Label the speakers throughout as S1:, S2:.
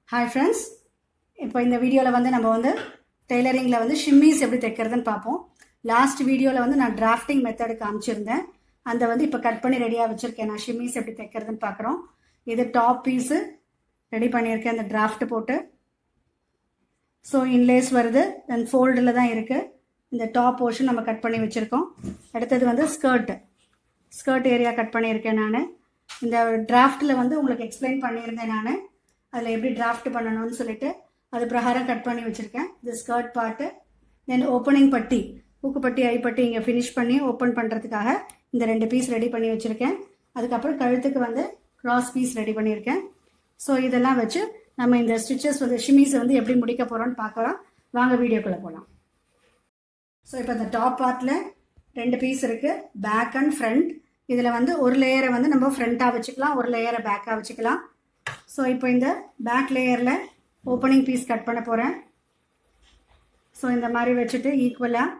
S1: hi friends இப்போ இந்த வீடியோவில் வந்து நம்ம வந்து டெய்லரிங்கில் வந்து ஷிம்மிஸ் எப்படி தைக்கிறதுன்னு பார்ப்போம் லாஸ்ட் வீடியோவில் வந்து நான் டிராஃப்டிங் மெத்தடு காமிச்சிருந்தேன் அந்த வந்து இப்போ கட் பண்ணி ரெடியாக வச்சுருக்கேன் நான் ஷிம்மிஸ் எப்படி தைக்கிறதுன்னு பார்க்குறோம் இது டாப் பீஸு ரெடி பண்ணியிருக்கேன் அந்த டிராஃப்ட் போட்டு ஸோ இன்லேஸ் வருது தென் ஃபோல்டில் தான் இருக்குது இந்த டாப் போர்ஷன் நம்ம கட் பண்ணி வச்சுருக்கோம் அடுத்தது வந்து ஸ்கர்ட்டு ஸ்கர்ட் ஏரியா கட் பண்ணியிருக்கேன் நான் இந்த டிராஃப்டில் வந்து உங்களுக்கு எக்ஸ்பிளைன் பண்ணியிருந்தேன் நான் அதில் எப்படி டிராஃப்ட் பண்ணணும்னு சொல்லிட்டு அது பிரகாரம் கட் பண்ணி வச்சுருக்கேன் இது ஸ்கர்ட் பார்ட்டு தென் ஓப்பனிங் பட்டி ஊக்குப்பட்டி ஐப்பட்டி இங்கே ஃபினிஷ் பண்ணி ஓப்பன் பண்ணுறதுக்காக இந்த ரெண்டு பீஸ் ரெடி பண்ணி வச்சுருக்கேன் அதுக்கப்புறம் கழுத்துக்கு வந்து க்ராஸ் பீஸ் ரெடி பண்ணியிருக்கேன் ஸோ இதெல்லாம் வச்சு நம்ம இந்த ஸ்டிச்சஸ் வந்து ஷிமிஸை வந்து எப்படி முடிக்க போகிறோம்னு பார்க்கலாம் வாங்க வீடியோக்குள்ளே போகலாம் ஸோ இப்போ இந்த டாப் பார்ட்டில் ரெண்டு பீஸ் இருக்குது பேக் அண்ட் ஃப்ரண்ட் இதில் வந்து ஒரு லேயரை வந்து நம்ம ஃப்ரண்ட்டாக வச்சுக்கலாம் ஒரு லேயரை பேக்காக வச்சுக்கலாம் ஸோ இப்போ இந்த பேக் லேயரில் ஓப்பனிங் பீஸ் கட் பண்ண போகிறேன் ஸோ இந்த மாதிரி வச்சுட்டு ஈக்குவலாக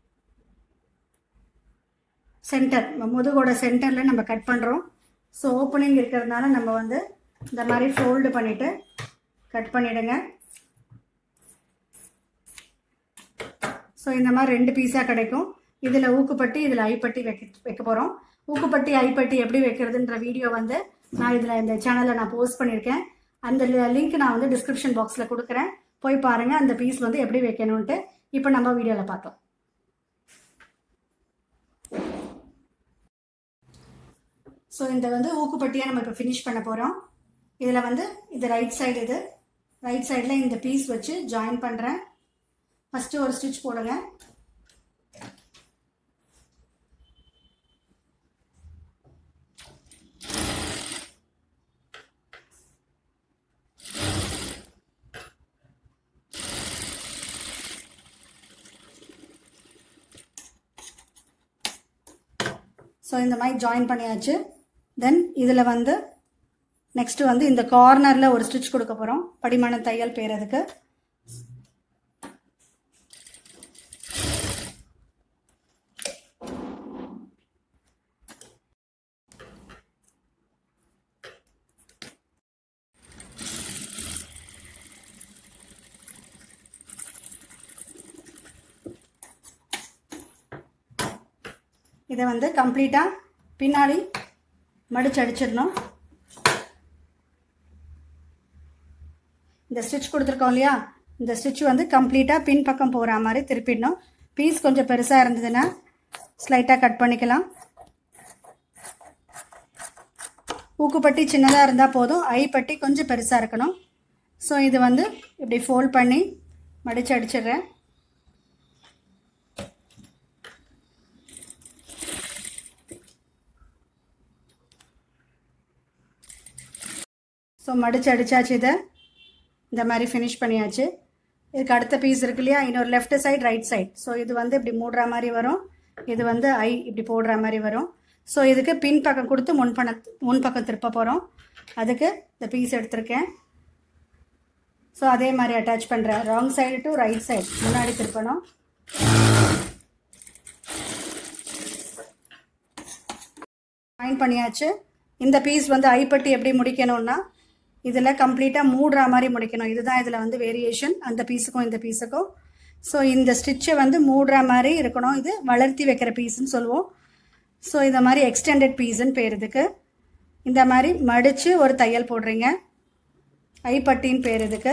S1: சென்டர் முதுகோட சென்டரில் நம்ம கட் பண்ணுறோம் ஸோ ஓப்பனிங் இருக்கிறதுனால நம்ம வந்து இந்த மாதிரி ஃபோல்டு பண்ணிவிட்டு கட் பண்ணிவிடுங்க ஸோ இந்த மாதிரி ரெண்டு பீஸாக கிடைக்கும் இதில் ஊக்குப்பட்டி இதில் ஐப்பட்டி வைக்க வைக்க போகிறோம் ஊக்குப்பட்டி ஐப்பட்டி எப்படி வைக்கிறதுன்ற வீடியோ வந்து நான் இதில் இந்த சேனலில் நான் போஸ்ட் பண்ணியிருக்கேன் அந்த லிங்க் நான் வந்து டிஸ்கிரிப்ஷன் பாக்ஸில் கொடுக்குறேன் போய் பாருங்கள் அந்த பீஸ் வந்து எப்படி வைக்கணுன்ட்டு இப்போ நம்ம வீடியோவில் பார்த்தோம் ஸோ இந்த வந்து ஊக்குப்பட்டியாக நம்ம இப்போ ஃபினிஷ் பண்ண போகிறோம் இதில் வந்து இது ரைட் சைடு இது ரைட் சைடில் இந்த பீஸ் வச்சு ஜாயின் பண்ணுறேன் ஃபஸ்ட்டு ஒரு ஸ்டிச் போடுங்க ஸோ இந்த மாதிரி ஜாயின் பண்ணியாச்சு தென் இதில் வந்து நெக்ஸ்ட்டு வந்து இந்த கார்னரில் ஒரு ஸ்டிச் கொடுக்க போகிறோம் படிமான தையல் பேரதுக்கு இதை வந்து கம்ப்ளீட்டாக பின்னாடி மடிச்சு அடிச்சிடணும் இந்த ஸ்டிச் கொடுத்துருக்கோம் இல்லையா இந்த ஸ்டிச் வந்து கம்ப்ளீட்டாக பின் பக்கம் போகிற மாதிரி திருப்பிடணும் பீஸ் கொஞ்சம் பெருசாக இருந்ததுன்னா ஸ்லைட்டாக கட் பண்ணிக்கலாம் ஊக்குப்பட்டி சின்னதாக இருந்தால் போதும் ஐ பட்டி கொஞ்சம் பெருசாக இருக்கணும் ஸோ இது வந்து இப்படி ஃபோல்ட் பண்ணி மடித்து அடிச்சிடுறேன் ஸோ மடித்து அடித்தாச்சு இதை இந்த மாதிரி ஃபினிஷ் பண்ணியாச்சு இதுக்கு அடுத்த பீஸ் இருக்கு இல்லையா இன்னொரு left side right side so இது வந்து இப்படி மூடுற மாதிரி வரும் இது வந்து ஐ இப்படி போடுற மாதிரி வரும் ஸோ இதுக்கு பின் பக்கம் கொடுத்து முன் பண்ண முன் பக்கம் திருப்ப போகிறோம் அதுக்கு இந்த பீஸ் எடுத்திருக்கேன் ஸோ அதே மாதிரி அட்டாச் பண்ணுறேன் wrong side to right side முன்னாடி திருப்பணும் ஜாயின் பண்ணியாச்சு இந்த பீஸ் வந்து ஐப்பட்டி எப்படி முடிக்கணும்னா இதில் கம்ப்ளீட்டாக மூடுற மாதிரி முடிக்கணும் இதுதான் இதில் வந்து வேரியேஷன் அந்த பீஸுக்கும் இந்த பீஸுக்கும் ஸோ இந்த ஸ்டிச்சை வந்து மூடுற மாதிரி இருக்கணும் இது வளர்த்தி வைக்கிற பீஸுன்னு சொல்லுவோம் ஸோ இந்த மாதிரி எக்ஸ்டெண்டட் பீஸுன்னு பேர் இதுக்கு இந்த மாதிரி மடித்து ஒரு தையல் போடுறீங்க ஐப்பட்டின்னு பேர் இதுக்கு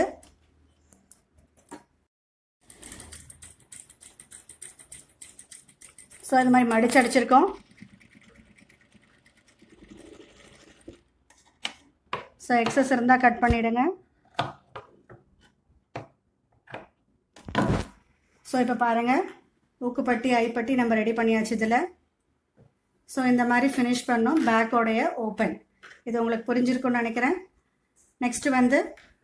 S1: ஸோ இது மாதிரி மடிச்சு அடிச்சிருக்கோம் ஸோ எக்ஸஸ் இருந்தால் கட் பண்ணிவிடுங்க ஸோ இப்போ பாருங்கள் ஊக்குப்பட்டி ஐப்பட்டி நம்ம ரெடி பண்ணியாச்சு இதில் ஸோ இந்த மாதிரி ஃபினிஷ் பண்ணோம் பேக்கோடைய ஓப்பன் இது உங்களுக்கு புரிஞ்சிருக்கும்னு நினைக்கிறேன் நெக்ஸ்ட்டு வந்து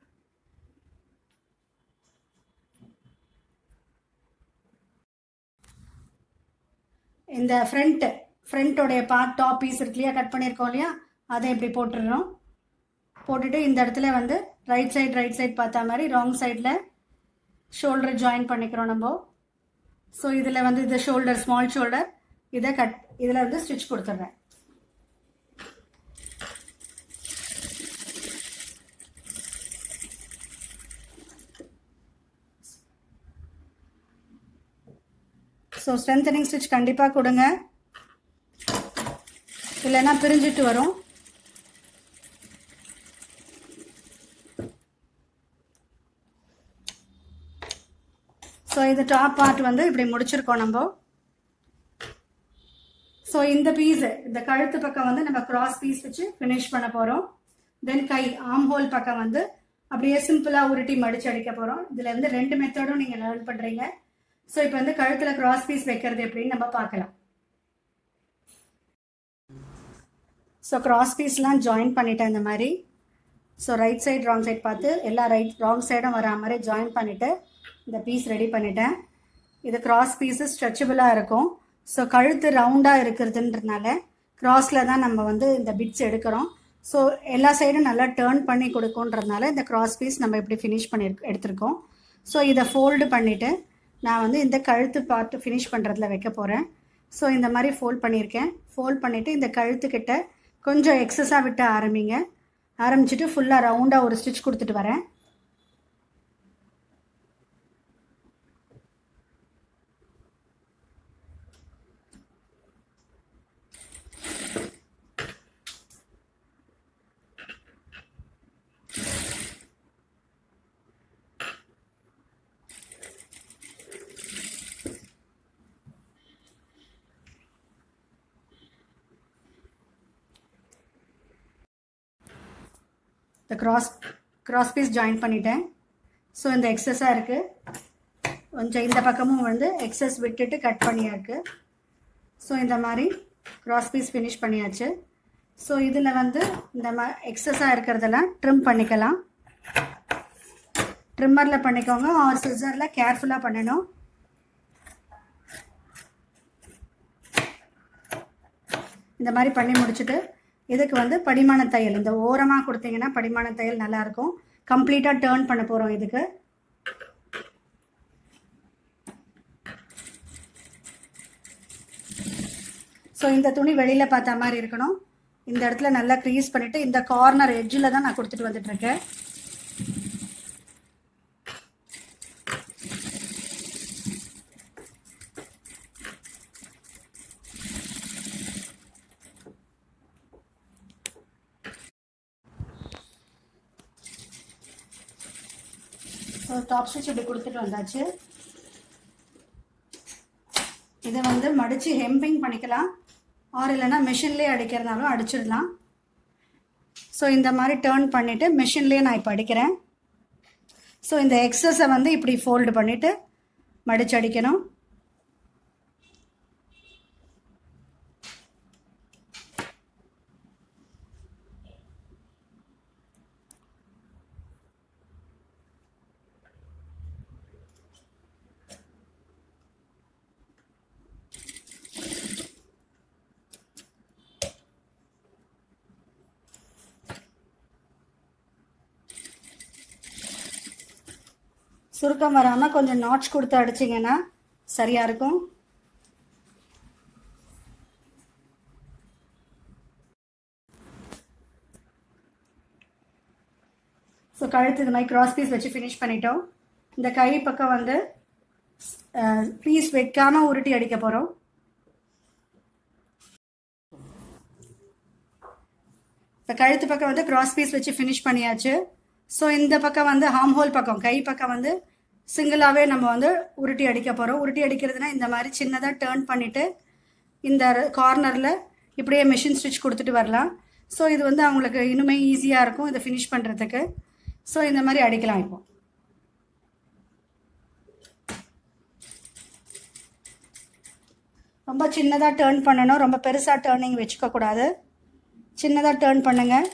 S1: இந்த ஃப்ரண்ட்டு ஃப்ரண்ட்டோடைய பார்ட் டாப் பீஸ் இருக்கு இல்லையா கட் பண்ணியிருக்கோம் இல்லையா அதை இப்படி போட்டுடுறோம் போட்டுட்டு இந்த இடத்துல வந்து ரைட் சைடு ரைட் சைடு பார்த்தா மாதிரி ராங் சைடில் ஷோல்டர் ஜாயின் பண்ணிக்கிறோம் நம்ம ஸோ இதில் வந்து இது ஷோல்டர் ஸ்மால் ஷோல்டர் இதை கட் இதில் வந்து ஸ்டிச் கொடுத்துட்றேன் ஸோ ஸ்ட்ரென்தனிங் ஸ்டிச் கண்டிப்பாக கொடுங்க இல்லைன்னா பிரிஞ்சிட்டு வரும் ஸோ இது டாப் பார்ட் வந்து இப்படி முடிச்சிருக்கோம் நம்ம ஸோ இந்த பீஸ் இந்த கழுத்து பக்கம் வந்து நம்ம கிராஸ் பீஸ் வச்சு ஃபினிஷ் பண்ண போகிறோம் தென் கை ஆம் ஹோல் பக்கம் வந்து அப்படியே சிம்பிளாக உருட்டி மடிச்சு அடிக்க போகிறோம் இதில் வந்து ரெண்டு மெத்தடும் நீங்கள் லேர்ன் பண்ணுறீங்க ஸோ இப்போ வந்து கழுத்தில் கிராஸ் பீஸ் வைக்கிறது எப்படின்னு நம்ம பார்க்கலாம் ஸோ கிராஸ் பீஸ்லாம் ஜாயின் பண்ணிட்டேன் இந்த மாதிரி so right side wrong side பார்த்து எல்லா ரைட் ராங் சைடும் வரா மாதிரி ஜாயின் பண்ணிவிட்டு இந்த பீஸ் ரெடி பண்ணிட்டேன் இது கிராஸ் பீஸு ஸ்ட்ரெச்சபிளாக இருக்கும் ஸோ கழுத்து ரவுண்டாக இருக்கிறதுன்றதுனால கிராஸில் தான் நம்ம வந்து இந்த பிட்ஸ் எடுக்கிறோம் ஸோ எல்லா சைடும் நல்லா டேர்ன் பண்ணி கொடுக்குன்றதுனால இந்த கிராஸ் பீஸ் நம்ம இப்படி ஃபினிஷ் பண்ணி எடுத்திருக்கோம் ஸோ இதை ஃபோல்டு பண்ணிவிட்டு நான் வந்து இந்த கழுத்து பார்த்து ஃபினிஷ் பண்ணுறதுல வைக்க போகிறேன் ஸோ இந்த மாதிரி ஃபோல்ட் பண்ணியிருக்கேன் ஃபோல்ட் பண்ணிவிட்டு இந்த கழுத்துக்கிட்ட கொஞ்சம் எக்ஸஸாக விட்டு ஆரம்பிங்க ஆரம்பிச்சுட்டு ஃபுல்லாக ரவுண்டாக ஒரு ஸ்டிச் கொடுத்துட்டு வரேன் இந்த க்ராஸ் க்ராஸ் பீஸ் ஜாயின் பண்ணிட்டேன் ஸோ இந்த எக்ஸஸாக இருக்குது கொஞ்சம் இந்த பக்கமும் வந்து எக்ஸஸ் விட்டுட்டு கட் பண்ணியாருக்கு ஸோ இந்த மாதிரி க்ராஸ் பீஸ் ஃபினிஷ் பண்ணியாச்சு ஸோ இதில் வந்து இந்த மா எக்ஸஸாக இருக்கிறதெல்லாம் ட்ரிம் பண்ணிக்கலாம் ட்ரிம்மரில் பண்ணிக்கோங்க ஆர் சிசரில் கேர்ஃபுல்லாக பண்ணணும் இந்த மாதிரி பண்ணி முடிச்சுட்டு இதுக்கு வந்து படிமான தையல் இந்த ஓரமாக கொடுத்தீங்கன்னா படிமான தையல் நல்லாயிருக்கும் கம்ப்ளீட்டாக டேர்ன் பண்ண போகிறோம் இதுக்கு ஸோ இந்த துணி வெளியில் பார்த்த மாதிரி இருக்கணும் இந்த இடத்துல நல்லா க்ரீஸ் பண்ணிவிட்டு இந்த கார்னர் எட்ஜில் தான் நான் கொடுத்துட்டு வந்துட்டுருக்கேன் ஸோ டாப் ஸ்டிச் இப்படி கொடுத்துட்டு வந்தாச்சு இதை வந்து மடித்து ஹெம்பிங் பண்ணிக்கலாம் ஆர் இல்லைன்னா மிஷின்லேயே அடிக்கிறதுனாலும் அடிச்சிடலாம் ஸோ இந்த மாதிரி டேர்ன் பண்ணிவிட்டு மிஷின்லேயே நான் இப்போ அடிக்கிறேன் ஸோ இந்த எக்ஸஸை வந்து இப்படி ஃபோல்டு பண்ணிவிட்டு மடித்து அடிக்கணும் சுருக்கம் வராமல் கொஞ்சம் நாட்ச் கொடுத்து அடிச்சிங்கன்னா சரியாக இருக்கும் ஸோ கழுத்து இது மாதிரி கிராஸ் பீஸ் வச்சு ஃபினிஷ் பண்ணிட்டோம் இந்த கை பக்கம் வந்து பீஸ் வைக்காமல் உருட்டி அடிக்க போகிறோம் இப்போ கழுத்து பக்கம் வந்து கிராஸ் பீஸ் வச்சு ஃபினிஷ் பண்ணியாச்சு ஸோ இந்த பக்கம் வந்து ஹார்ம் ஹோல் பக்கம் கை பக்கம் வந்து சிங்கிளாகவே நம்ம வந்து உருட்டி அடிக்க போகிறோம் உருட்டி அடிக்கிறதுனா இந்த மாதிரி சின்னதாக டேர்ன் பண்ணிவிட்டு இந்த கார்னரில் இப்படியே மிஷின் ஸ்டிச் கொடுத்துட்டு வரலாம் ஸோ இது வந்து அவங்களுக்கு இன்னுமே ஈஸியாக இருக்கும் இதை ஃபினிஷ் பண்ணுறதுக்கு ஸோ இந்த மாதிரி அடிக்கலாம் இப்போ ரொம்ப சின்னதாக டேர்ன் பண்ணணும் ரொம்ப பெருசாக டேர்னிங் வச்சுக்க கூடாது சின்னதாக டேர்ன் பண்ணுங்கள்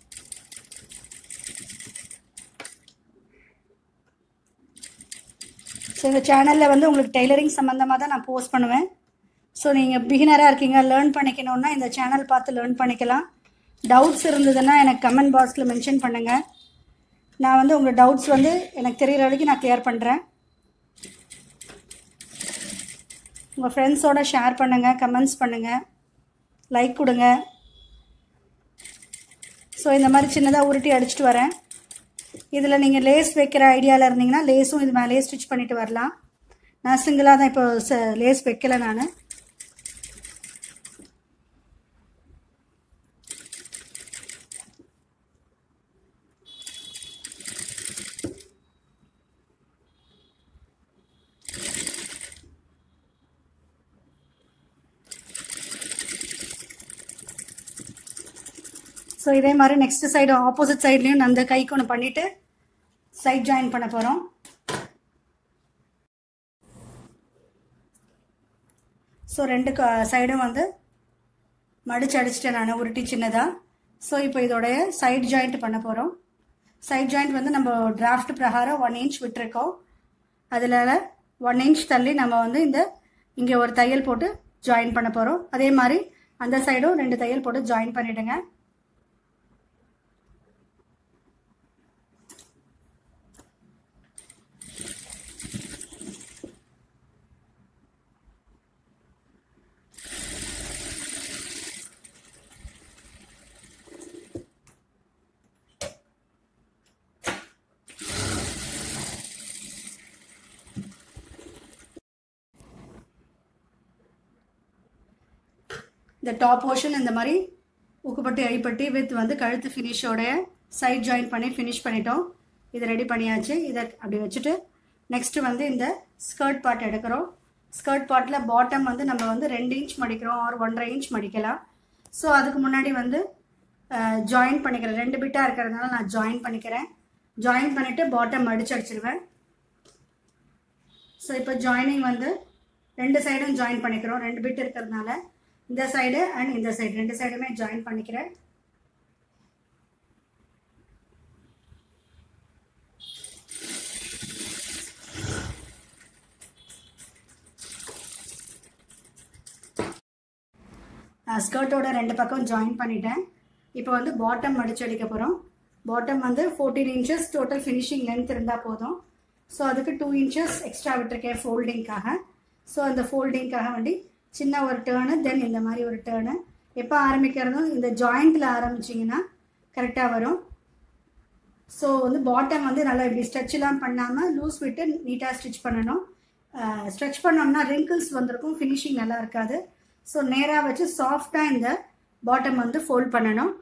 S1: ஸோ இந்த சேனலில் வந்து உங்களுக்கு டெய்லரிங் சம்மந்தமாக தான் நான் போஸ்ட் பண்ணுவேன் ஸோ நீங்கள் பிகினராக இருக்கீங்க லேர்ன் பண்ணிக்கணுன்னா இந்த சேனல் பார்த்து லேர்ன் பண்ணிக்கலாம் டவுட்ஸ் இருந்ததுன்னா எனக்கு கமெண்ட் பாக்ஸில் மென்ஷன் பண்ணுங்கள் நான் வந்து உங்கள் டவுட்ஸ் வந்து எனக்கு தெரிகிற வரைக்கும் நான் கிளியர் பண்ணுறேன் உங்கள் ஃப்ரெண்ட்ஸோட ஷேர் பண்ணுங்கள் கமெண்ட்ஸ் பண்ணுங்கள் லைக் கொடுங்க ஸோ இந்த மாதிரி சின்னதாக உருட்டி அடிச்சிட்டு வரேன் இதில் நீங்கள் லேஸ் வைக்கிற ஐடியாவில் இருந்தீங்கன்னா லேஸும் இது மேலேயே ஸ்டிச் பண்ணிட்டு வரலாம் நான் சிங்கிளாக தான் இப்போ லேஸ் வைக்கல நான் ஸோ இதே மாதிரி நெக்ஸ்ட் சைடு ஆப்போசிட் சைட்லேயும் அந்த கைக்கு ஒன்று பண்ணிவிட்டு சைட் ஜாயின் பண்ண போகிறோம் ஸோ ரெண்டு சைடும் வந்து மடிச்சு அடிச்சிட்டேன் நான் உருட்டி சின்னதாக ஸோ இப்போ இதோடைய சைட் ஜாயிண்ட் பண்ண போகிறோம் சைட் ஜாயிண்ட் வந்து நம்ம டிராஃப்ட் பிரகாரம் ஒன் இன்ச் விட்டுருக்கோம் அதில் ஒன் இன்ச் தள்ளி நம்ம வந்து இந்த இங்கே ஒரு தையல் போட்டு ஜாயின் பண்ண போகிறோம் அதே மாதிரி அந்த சைடும் ரெண்டு தையல் போட்டு ஜாயின் பண்ணிவிடுங்க இந்த டாப் போர்ஷன் இந்த மாதிரி உக்குப்பட்டி ஐப்பட்டி வித் வந்து கழுத்து ஃபினிஷோட சைட் ஜாயின் பண்ணி ஃபினிஷ் பண்ணிட்டோம் இதை ரெடி பண்ணியாச்சு இதை அப்படி வச்சுட்டு நெக்ஸ்ட்டு வந்து இந்த ஸ்கர்ட் பார்ட் எடுக்கிறோம் ஸ்கர்ட் பார்ட்டில் பாட்டம் வந்து நம்ம வந்து ரெண்டு இன்ச் மடிக்கிறோம் ஆர் ஒன்றரை இன்ச் மடிக்கலாம் ஸோ அதுக்கு முன்னாடி வந்து ஜாயின் பண்ணிக்கிறேன் ரெண்டு பிட்டாக இருக்கிறதுனால நான் ஜாயின் பண்ணிக்கிறேன் ஜாயின் பண்ணிவிட்டு பாட்டம் மடிச்சு அடிச்சிடுவேன் ஸோ இப்போ ஜாயினிங் வந்து ரெண்டு சைடும் ஜாயின் பண்ணிக்கிறோம் ரெண்டு பிட் இருக்கிறதுனால இந்த சைடு அண்ட் இந்த சைடு ரெண்டு சைடுமே ஜாயின் பண்ணிக்கிறேன் ஸ்கர்ட்டோட ரெண்டு பக்கம் ஜாயின் பண்ணிட்டேன் இப்போ வந்து பாட்டம் மடிச்சு அடிக்க போகிறோம் பாட்டம் வந்து fourteen inches total finishing length இருந்தால் போதும் ஸோ அதுக்கு டூ இன்ச்சஸ் எக்ஸ்ட்ரா விட்டுருக்கேன் ஃபோல்டிங்காக ஸோ அந்த ஃபோல்டிங்காக வேண்டி சின்ன ஒரு டேர்னு தென் இந்த மாதிரி ஒரு டேர்னு எப்போ ஆரம்பிக்கிறதும் இந்த ஜாயிண்ட்டில் ஆரம்பிச்சிங்கன்னா கரெக்டாக வரும் ஸோ வந்து பாட்டம் வந்து நல்லா இப்படி ஸ்ட்ரெச்லாம் பண்ணாமல் லூஸ் விட்டு நீட்டாக ஸ்டிச் பண்ணணும் ஸ்ட்ரெச் பண்ணோம்னா ரிங்கிள்ஸ் வந்திருக்கும் ஃபினிஷிங் நல்லா இருக்காது ஸோ நேராக வச்சு சாஃப்டாக இந்த பாட்டம் வந்து ஃபோல்ட் பண்ணணும்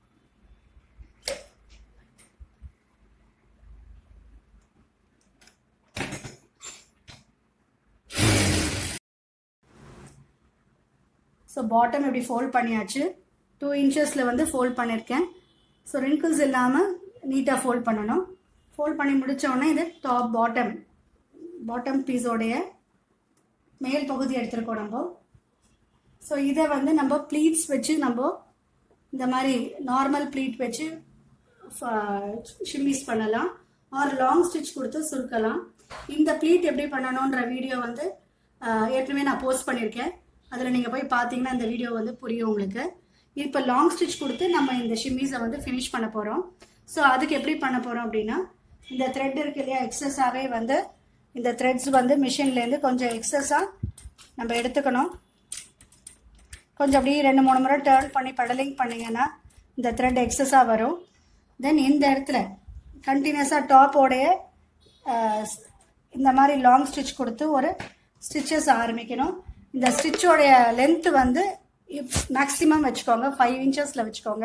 S1: ஸோ பாட்டம் இப்படி ஃபோல்ட் பண்ணியாச்சு டூ இன்ச்சஸில் வந்து ஃபோல்ட் பண்ணியிருக்கேன் ஸோ ரிங்கிள்ஸ் இல்லாமல் நீட்டாக ஃபோல்ட் பண்ணணும் ஃபோல்ட் பண்ணி முடித்த உடனே இது டாப் பாட்டம் பாட்டம் பீஸோடைய மேல் பகுதி எடுத்துருக்கோம் நம்ம ஸோ இதை வந்து நம்ம ப்ளீட்ஸ் வச்சு நம்ம இந்த மாதிரி நார்மல் ப்ளீட் வச்சு ஷிம்மிஸ் பண்ணலாம் ஆர் லாங் ஸ்டிச் கொடுத்து சுருக்கலாம் இந்த ப்ளீட் எப்படி பண்ணணுன்ற வீடியோ வந்து ஏற்கனவே நான் போஸ்ட் பண்ணியிருக்கேன் அதில் நீங்கள் போய் பார்த்தீங்கன்னா இந்த வீடியோ வந்து புரியும் உங்களுக்கு இப்போ லாங் ஸ்டிச் கொடுத்து நம்ம இந்த ஷிம்மிஸை வந்து ஃபினிஷ் பண்ண போகிறோம் ஸோ அதுக்கு எப்படி பண்ண போகிறோம் அப்படின்னா இந்த த்ரெட் இருக்கு இல்லையா எக்ஸஸாகவே வந்து இந்த த்ரெட்ஸ் வந்து மிஷின்லேருந்து கொஞ்சம் எக்ஸஸாக நம்ம எடுத்துக்கணும் கொஞ்சம் அப்படியே ரெண்டு மூணு முறை டேர்ன் பண்ணி படலிங் பண்ணிங்கன்னா இந்த த்ரெட் எக்ஸஸாக வரும் தென் இந்த இடத்துல கண்டினியூஸாக டாப்போடைய இந்த மாதிரி லாங் ஸ்டிச் கொடுத்து ஒரு ஸ்டிச்சஸ் ஆரம்பிக்கணும் இந்த ஸ்டிச்சோடைய லென்த்து வந்து மேக்ஸிமம் வச்சுக்கோங்க ஃபைவ் இன்ச்சஸில் வச்சுக்கோங்க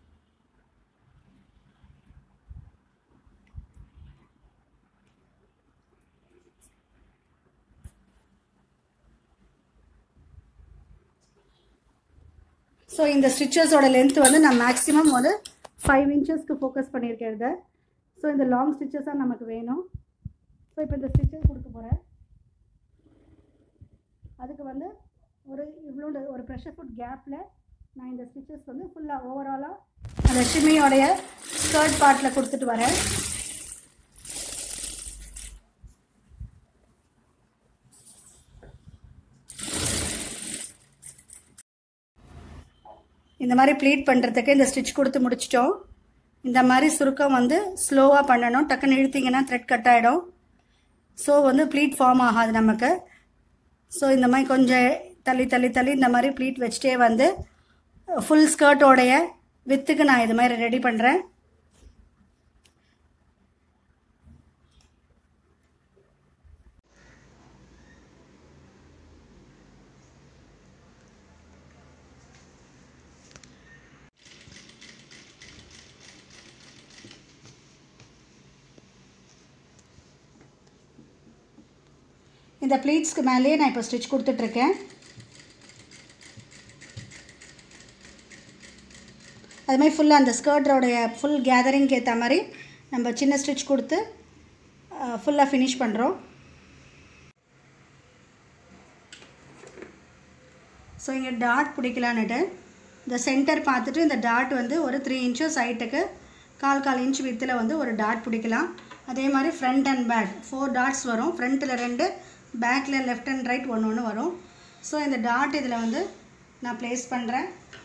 S1: ஸோ இந்த ஸ்டிச்சஸோட லென்த் வந்து நான் மேக்ஸிமம் வந்து ஃபைவ் இன்ச்சஸ்க்கு ஃபோக்கஸ் பண்ணியிருக்கிறத ஸோ இந்த லாங் ஸ்டிச்சஸாக நமக்கு வேணும் ஸோ இப்போ இந்த ஸ்டிச்சஸ் கொடுக்க போகிறேன் அதுக்கு வந்து ஒரு இவ்வளோ ஒரு ப்ரெஷர் ஃபுட் கேப்பில் நான் இந்த ஸ்டிச்சஸ் வந்து ஃபுல்லாக ஓவராலாக அந்த ஷிம்மியோடைய ஸ்கர்ட் பார்ட்டில் கொடுத்துட்டு வரேன் இந்த மாதிரி ப்ளீட் பண்ணுறதுக்கு இந்த ஸ்டிச் கொடுத்து முடிச்சிட்டோம் இந்த மாதிரி சுருக்கம் வந்து ஸ்லோவாக பண்ணணும் டக்குன்னு இழுத்திங்கன்னா த்ரெட் கட் ஆகிடும் ஸோ வந்து ப்ளீட் ஃபார்ம் ஆகாது நமக்கு ஸோ இந்த மாதிரி கொஞ்சம் தள்ளி தள்ளி தள்ளி இந்த மாதிரி ப்ளீட் வச்சுட்டே வந்து ஃபுல் ஸ்கர்ட்டோடைய வித்துக்கு நான் இது மாதிரி ரெடி பண்ணுறேன் இந்த ப்ளீட்ஸ்க்கு மேலேயே நான் இப்போ ஸ்டிச் கொடுத்துட்ருக்கேன் அது மாதிரி ஃபுல்லாக அந்த ஸ்கர்ட்டோடைய ஃபுல் கேதரிங்க்கு ஏற்ற மாதிரி நம்ம சின்ன ஸ்டிச் கொடுத்து ஃபுல்லாக ஃபினிஷ் பண்ணுறோம் ஸோ இங்கே டாட் பிடிக்கலான்னுட்டு இந்த சென்டர் பார்த்துட்டு இந்த டாட் வந்து ஒரு த்ரீ இன்ச்சஸ் ஹைட்டுக்கு கால் கால் இன்ச் வித்தில் வந்து ஒரு டாட் பிடிக்கலாம் அதே மாதிரி front and back four darts வரும் ஃப்ரண்ட்டில் ரெண்டு பேக்கில் லெஃப்ட் அண்ட் ரைட் ஒன்று ஒன்று வரும் ஸோ இந்த டாட் இதில் வந்து நான் ப்ளேஸ் பண்ணுறேன்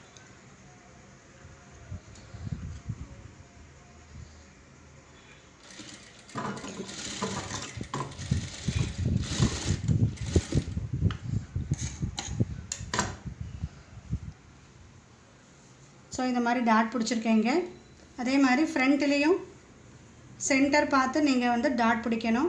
S1: ஸோ இந்த மாதிரி டாட் பிடிச்சிருக்கேங்க அதே மாதிரி ஃப்ரண்ட்லேயும் சென்டர் பார்த்து நீங்கள் வந்து டாட் பிடிக்கணும்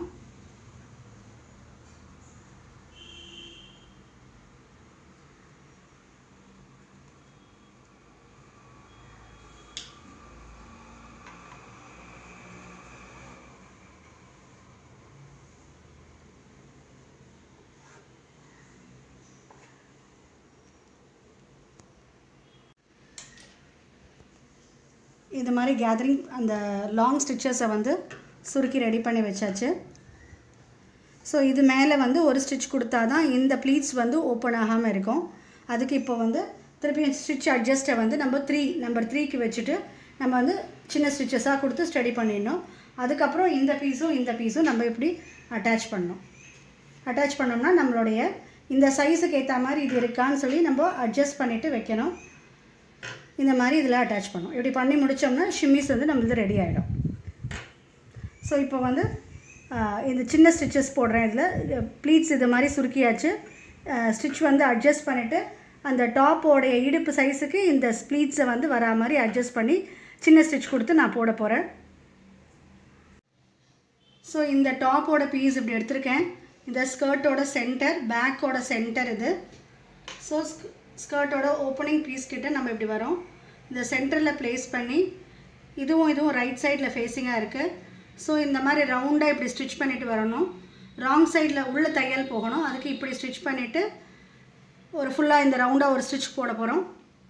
S1: இது மாதிரி கேதரிங் அந்த லாங் ஸ்டிச்சஸை வந்து சுருக்கி ரெடி பண்ணி வச்சாச்சு ஸோ இது மேலே வந்து ஒரு ஸ்டிச் கொடுத்தா தான் இந்த ப்ளீட்ஸ் வந்து ஓப்பன் ஆகாமல் இருக்கும் அதுக்கு இப்போ வந்து திருப்பி ஸ்டிச் அட்ஜஸ்ட்டை வந்து நம்ம த்ரீ நம்பர் த்ரீக்கு வச்சுட்டு நம்ம வந்து சின்ன ஸ்டிச்சஸாக கொடுத்து ஸ்டடி பண்ணிடணும் அதுக்கப்புறம் இந்த பீஸும் இந்த பீஸும் நம்ம இப்படி அட்டாச் பண்ணணும் அட்டாச் பண்ணோம்னா நம்மளுடைய இந்த சைஸுக்கு ஏற்ற மாதிரி இது இருக்கான்னு சொல்லி நம்ம அட்ஜஸ்ட் பண்ணிவிட்டு வைக்கணும் இந்த மாதிரி இதில் அட்டாச் பண்ணோம் இப்படி பண்ணி முடித்தோம்னா ஷிம்மிஸ் வந்து நம்மளது ரெடி ஆகிடும் ஸோ இப்போ வந்து ஆஹ், இந்த சின்ன ஸ்டிச்சஸ் போடுறேன் இதில் ப்ளீட்ஸ் இது மாதிரி சுருக்கியாச்சு ஸ்டிச் வந்து அட்ஜஸ்ட் பண்ணிவிட்டு அந்த டாப்போடைய இடுப்பு சைஸுக்கு இந்த ப்ளீட்ஸை வந்து வரா மாதிரி அட்ஜஸ்ட் பண்ணி சின்ன ஸ்டிச் கொடுத்து நான் போட போகிறேன் ஸோ இந்த டாப்போட பீஸ் இப்படி எடுத்திருக்கேன் இந்த ஸ்கர்ட்டோட சென்டர் பேக்கோட சென்டர் இது ஸோ ஸ்கர்ட்டோட ஓப்பனிங் பீஸ் கிட்ட நம்ம இப்படி வரோம் இந்த சென்டரில் ப்ளேஸ் பண்ணி இதுவும் இதுவும் ரைட் சைடில் ஃபேஸிங்காக இருக்குது ஸோ இந்த மாதிரி ரவுண்டாக இப்படி ஸ்டிச் பண்ணிட்டு வரணும் ராங் சைடில் உள்ள தையல் போகணும் அதுக்கு இப்படி ஸ்டிச் பண்ணிவிட்டு ஒரு ஃபுல்லாக இந்த ரவுண்டாக ஒரு ஸ்டிச் போட போகிறோம்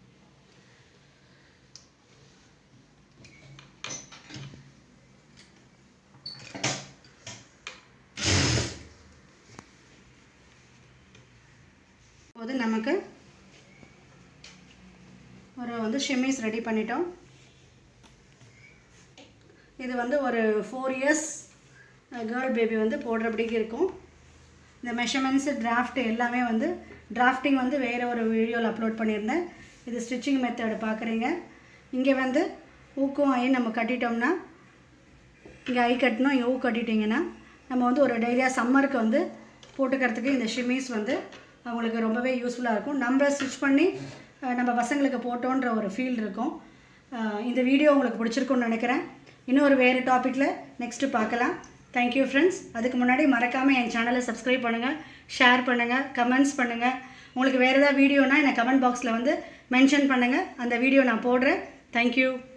S1: போது நமக்கு ஒரு வந்து ஷெமீஸ் ரெடி பண்ணிட்டோம் இது வந்து ஒரு ஃபோர் இயர்ஸ் கேர்ள் பேபி வந்து போடுறபடிக்கு இருக்கும் இந்த மெஷர்மெண்ட்ஸு டிராஃப்ட் எல்லாமே வந்து டிராஃப்டிங் வந்து வேறு ஒரு வீடியோவில் அப்லோட் பண்ணியிருந்தேன் இது ஸ்டிச்சிங் மெத்தடு பார்க்குறீங்க இங்கே வந்து ஊக்கும் ஐ நம்ம கட்டிட்டோம்னா இங்கே ஐ கட்டணும் இங்கே ஊ கட்டிட்டிங்கன்னா நம்ம வந்து ஒரு டெய்லியாக சம்மருக்கு வந்து போட்டுக்கிறதுக்கு இந்த ஷிமீஸ் வந்து அவங்களுக்கு ரொம்பவே யூஸ்ஃபுல்லாக இருக்கும் நம்ம ஸ்டிச் பண்ணி அஹ், நம்ம பசங்களுக்கு போட்டோன்ற ஒரு ஃபீல் இருக்கும் அஹ், இந்த வீடியோ உங்களுக்கு பிடிச்சிருக்கும்னு நினைக்கிறேன் இன்னொரு வேறு டாப்பிக்கில் நெக்ஸ்ட்டு பார்க்கலாம் தேங்க்யூ ஃப்ரெண்ட்ஸ் அதுக்கு முன்னாடி மறக்காமல் என் சேனலை சப்ஸ்கிரைப் பண்ணுங்கள் ஷேர் பண்ணுங்கள் கமெண்ட்ஸ் பண்ணுங்கள் உங்களுக்கு வேறு ஏதாவது வீடியோனா என்னை கமெண்ட் பாக்ஸில் வந்து மென்ஷன் பண்ணுங்கள் அந்த வீடியோ நான் போடுறேன் தேங்க்யூ